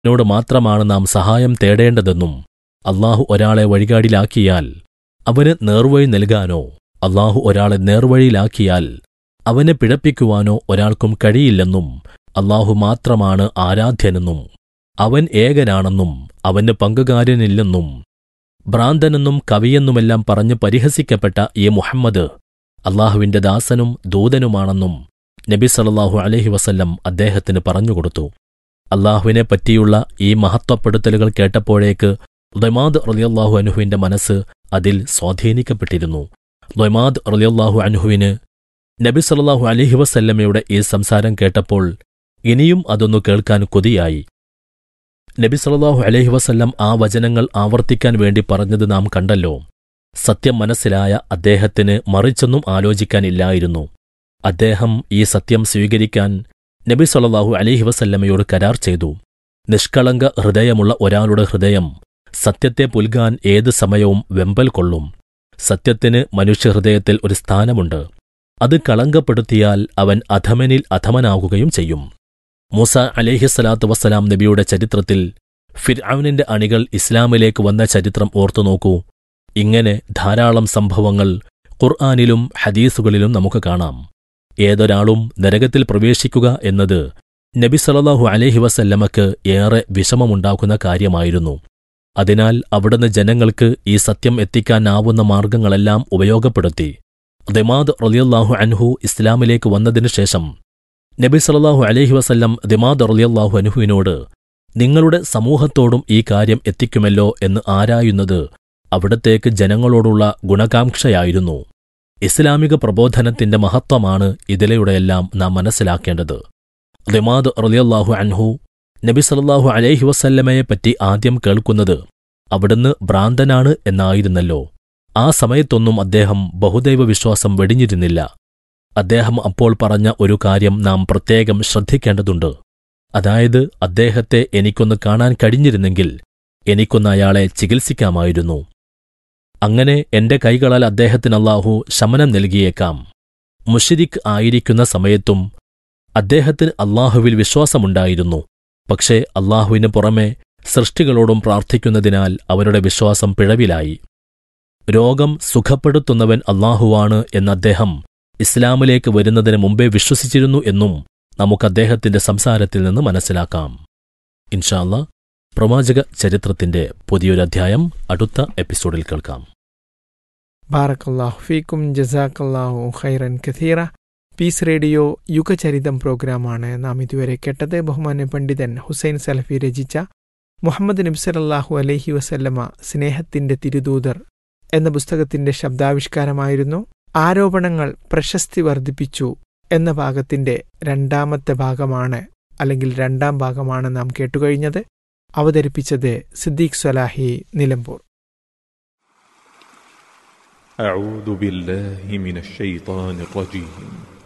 അവനോട് മാത്രമാണ് നാം സഹായം തേടേണ്ടതെന്നും അള്ളാഹു ഒരാളെ വഴികാടിലാക്കിയാൽ അവന് നേർവഴി നൽകാനോ അള്ളാഹു ഒരാളെ നേർവഴിയിലാക്കിയാൽ അവനെ പിഴപ്പിക്കുവാനോ ഒരാൾക്കും കഴിയില്ലെന്നും അള്ളാഹു മാത്രമാണ് ആരാധ്യനെന്നും അവൻ ഏകനാണെന്നും അവന് പങ്കുകാരനില്ലെന്നും ഭ്രാന്തനെന്നും കവിയെന്നുമെല്ലാം പറഞ്ഞ് പരിഹസിക്കപ്പെട്ട ഈ മുഹമ്മദ് അള്ളാഹുവിന്റെ ദാസനും ദൂതനുമാണെന്നും നബി സല്ലല്ലാഹു അലൈഹി വസല്ലം അദ്ദേഹത്തിന് പറഞ്ഞുകൊടുത്തു അള്ളാഹുവിനെ പറ്റിയുള്ള ഈ മഹത്വപ്പെടുത്തലുകൾ കേട്ടപ്പോഴേക്ക് ദൊമാദ് റളിയല്ലാഹു അൻഹുവിന്റെ മനസ്സ് അതിൽ സ്വാധീനിക്കപ്പെട്ടിരുന്നു ദൊമാദ് റളിയല്ലാഹു അൻഹുവിന് നബി സല്ലല്ലാഹു അലൈഹി വസല്ലമയുടെ ഈ സംസാരം കേട്ടപ്പോൾ ഇനിയും അതൊന്നു കേൾക്കാൻ കൊതിയായി നബി സല്ലല്ലാഹു അലൈഹി വസല്ലം ആ വചനങ്ങൾ ആവർത്തിക്കാൻ വേണ്ടി പറഞ്ഞത് നാം കണ്ടല്ലോ സത്യം മനസ്സിലായ അദ്ദേഹത്തിന് മറിച്ചൊന്നും ആലോചിക്കാനില്ലായിരുന്നു അദ്ദേഹം ഈ സത്യം സ്വീകരിക്കാൻ നബി സല്ലല്ലാഹു അലൈഹി വസല്ലമയോട് കരാർ ചെയ്തു നിഷ്കളങ്ക ഹൃദയമുള്ള ഒരാളുടെ ഹൃദയം സത്യത്തെ പുൽകാൻ ഏത് സമയവും വെമ്പൽ കൊള്ളും സത്യത്തിന് മനുഷ്യഹൃദയത്തിൽ ഒരു സ്ഥാനമുണ്ട് അത് കളങ്കപ്പെടുത്തിയാൽ അവൻ അധമനിൽ അധമനാകുകയും ചെയ്യും മൂസ അലേഹിസ്സലാത്തു വസ്സലാം നബിയുടെ ചരിത്രത്തിൽ ഫിർഔനിന്റെ അണികൾ ഇസ്ലാമിലേക്ക് വന്ന ചരിത്രം ഓർത്തുനോക്കൂ ഇങ്ങനെ ധാരാളം സംഭവങ്ങൾ ഖുർആാനിലും ഹദീസുകളിലും നമുക്ക് കാണാം ഏതൊരാളും നരകത്തിൽ പ്രവേശിക്കുക എന്നത് നബി സല്ലല്ലാഹു അലൈഹി വസല്ലമക്ക് ഏറെ വിഷമമുണ്ടാക്കുന്ന കാര്യമായിരുന്നു അതിനാൽ അവിടുന്ന് ജനങ്ങൾക്ക് ഈ സത്യം എത്തിക്കാനാവുന്ന മാർഗങ്ങളെല്ലാം ഉപയോഗപ്പെടുത്തി ദിമാദ് റളിയല്ലാഹു അൻഹു ഇസ്ലാമിലേക്ക് വന്നതിനു ശേഷം നബി സല്ലല്ലാഹു അലൈഹി വസല്ലം ദിമാദ് റളിയല്ലാഹു അൻഹുവിനോട് നിങ്ങളുടെ സമൂഹത്തോടും ഈ കാര്യം എത്തിക്കുമല്ലോ എന്ന് ആരായുന്നത് അവിടത്തേക്ക് ജനങ്ങളോടുള്ള ഗുണകാംക്ഷയായിരുന്നു ഇസ്ലാമിക പ്രബോധനത്തിന്റെ മഹത്വമാണ് ഇതിലെയുടെയെല്ലാം നാം മനസ്സിലാക്കേണ്ടത് ദിമാദ് റളിയല്ലാഹു അൻഹു നബി സല്ലല്ലാഹു അലൈഹി വസല്ലമയെപ്പറ്റി ആദ്യം കേൾക്കുന്നത് അവിടുന്ന് ഭ്രാന്തനാണ് എന്നായിരുന്നല്ലോ ആ സമയത്തൊന്നും അദ്ദേഹം ബഹുദൈവ വിശ്വാസം വെടിഞ്ഞിരുന്നില്ല അദ്ദേഹം അപ്പോൾ പറഞ്ഞ ഒരു കാര്യം നാം പ്രത്യേകം ശ്രദ്ധിക്കേണ്ടതുണ്ട് അതായത് അദ്ദേഹത്തെ എനിക്കൊന്ന് കാണാൻ കഴിഞ്ഞിരുന്നെങ്കിൽ എനിക്കൊന്ന് അയാളെ ചികിത്സിക്കാമായിരുന്നു അങ്ങനെ എന്റെ കൈകളാൽ അദ്ദേഹത്തിന് അല്ലാഹു ശമനം നൽകിയേക്കാം മുഷരിഖ് ആയിരിക്കുന്ന സമയത്തും അദ്ദേഹത്തിന് അള്ളാഹുവിൽ വിശ്വാസമുണ്ടായിരുന്നു പക്ഷേ അള്ളാഹുവിന് പുറമെ സൃഷ്ടികളോടും പ്രാർത്ഥിക്കുന്നതിനാൽ അവരുടെ വിശ്വാസം പിഴവിലായി രോഗം സുഖപ്പെടുത്തുന്നവൻ അള്ളാഹുവാണ് എന്ന അദ്ദേഹം ഇസ്ലാമിലേക്ക് വരുന്നതിന് മുമ്പേ വിശ്വസിച്ചിരുന്നു എന്നും നമുക്ക് അദ്ദേഹത്തിന്റെ സംസാരത്തിൽ നിന്ന് മനസ്സിലാക്കാം ഇൻഷാല്ല പ്രവാചക ചരിത്രത്തിന്റെ പുതിയൊരു അധ്യായം അടുത്ത എപ്പിസോഡിൽ കേൾക്കാം ബാറക്കല്ലാഹു ഫീക്കും ജസാക്കല്ലാഹു ഖൈറൻ കഥീറ പീസ് റേഡിയോ യുഗചരിതം പ്രോഗ്രാമാണ് നാം ഇതുവരെ കേട്ടത് ബഹുമാന്യ പണ്ഡിതൻ ഹുസൈൻ സലഫി രചിച്ച മുഹമ്മദ് നബ്സലല്ലാഹു അലൈഹി വസല്ലമ സ്നേഹത്തിന്റെ തിരുദൂതർ എന്ന പുസ്തകത്തിന്റെ ശബ്ദാവിഷ്കാരമായിരുന്നു ആരോപണങ്ങൾ പ്രശസ്തി വർദ്ധിപ്പിച്ചു എന്ന ഭാഗത്തിന്റെ രണ്ടാമത്തെ ഭാഗമാണ് അല്ലെങ്കിൽ രണ്ടാം ഭാഗമാണ് നാം കേട്ടുകഴിഞ്ഞത് അവതരിപ്പിച്ചത് സിദ്ദീഖ് സ്വലാഹി നിലമ്പൂർ أعوذ بالله من الشيطان الرجيم